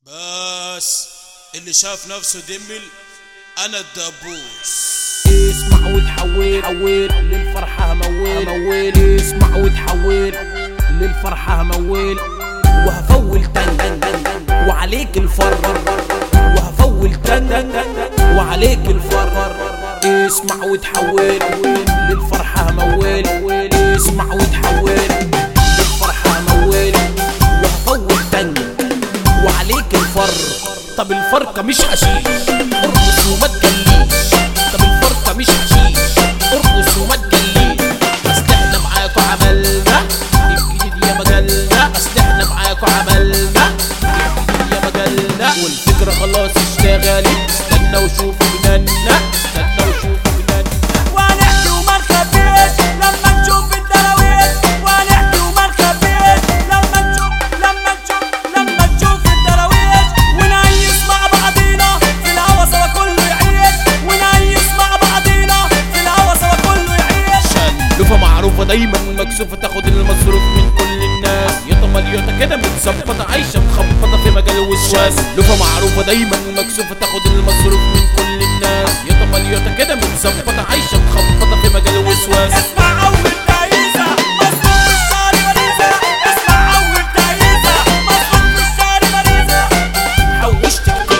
بس اللي شاف نفسه دمل انا الدبوس اسمع وتحول حول للفرحة مويل مويل اسمع وتحول للفرحة مويل وهفول تن وعليك الفر وهفول تن وعليك الفر اسمع وتحول للفرحة مويل اسمع وتحول للفرحة مويل وهفول تن وعليك الفر طب الفرقة مش حشيش ارقص وما تجليش طب الفرقة مش حشيش ارقص وما تجليش اصل احنا معاكوا عملنا الجديد يا مجالنا اصل احنا معاكوا عملنا الجديد يا مجالنا والفكرة خلاص اشتغلت استنى وشوفوا جنانا استنى وشوفوا جنانا ونحكي وما نخبيش لما نشوف الدراويش ونحكي وما نخبيش لما نشوف لما نشوف لما نشوف الدراويش ونعيش مع بعضينا في الهوا سوا كله يعيش ونعيش مع بعضينا في الهوا سوا كله يعيش لفة معروفة دايما مكسوفة تاخد المصروف من كل الناس يا مليوتة كده متظبطة عايشة مخبطة في مجال الوسواس لفة معروفة دايما مكسوفة تاخد المصروف من كل الناس يا مليوتة كده متظبطة عايشة مخبطة في مجال الوسواس اسمع اول تعيسة مصروف في الشهر مريزة اسمع اول تعيسة مصروف في الشهر مريزة حوشت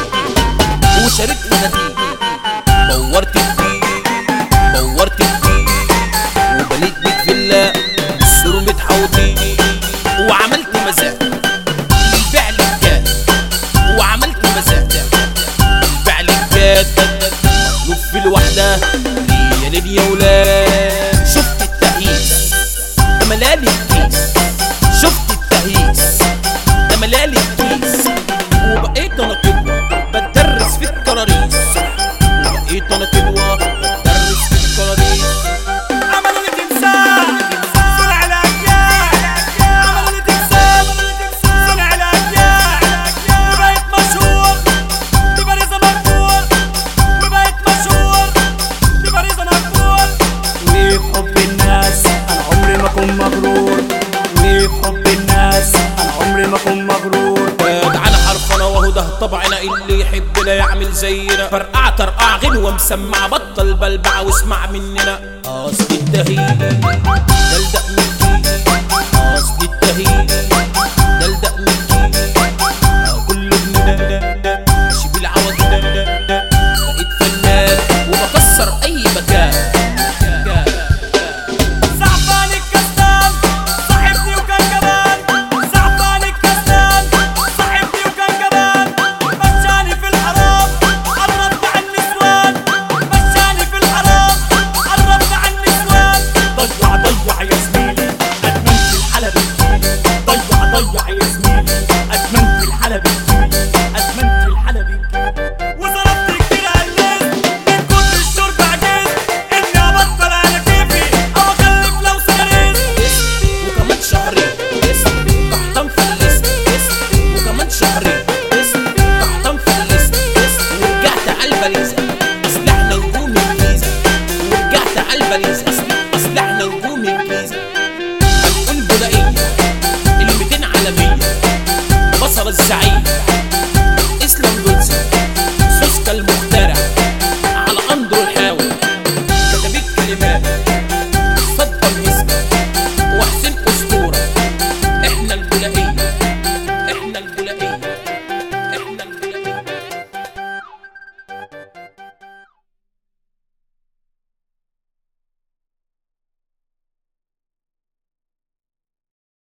كتير وشاركت نتيجة دورت كتير دورت كتير وبنيت بيت فيلا بالسور متحوطين وعملت مزاج البيع للجاد وعملت مزاج البيع للجاد مطلوب في الوحدة يا ليل يا ولاد شفت التهييس ده ملالي الكيس شفت التهييس ده ملالي الكيس وبقيت انا قدوة بدرس في الكراريس وبقيت انا قدوة بدرس في الكراريس عملوا لي تمثال صنع الاجيال عملوا لي تمثال صنع الاجيال وبقيت مشهور ببريزة مقبول وبقيت مشهور ببريزة مقبول وفي حب الناس انا عمري ما اكون مغرور وفي حب الناس انا عمري ما اكون مغرور تعالى حرفنا وهو ده طبعنا اللي يحبنا يعمل زينا فرقع ترقع غنوة مسمع بطل بلبع واسمع مننا قصد التهيل دلدق من الجيل قصد التهيل دلدق من الجيل آه كله ابننا شيب العوض بقيت فنان وبكسر اي مكان زعفان الكسلان صاحبني وكان جبان زعفان الكسلان صاحبني وكان جبان مشاني في الحرام قربت عن النسوان مشاني في الحرام قربت عن النسوان ضيع ضيع يا زميلي ادمنت الحلب الجيلي ضيع ضيع يا زميلي ادمنت الحلب الجيلي ادمنت الحلب الجيلي وصرفت كتير عليك من كتر الشرب عجزت اني ابطل على كيفي او اخلف لو سريت وكمان شهرين قحطان في الليست وكمان شهرين قحطان في الليست ورجعت على البريزة اصل احنا نجوم الجيزة ورجعت على البريزة اصل احنا نجوم الجيزة هنقول بنائية ال 200 على 100 بصل الزعيم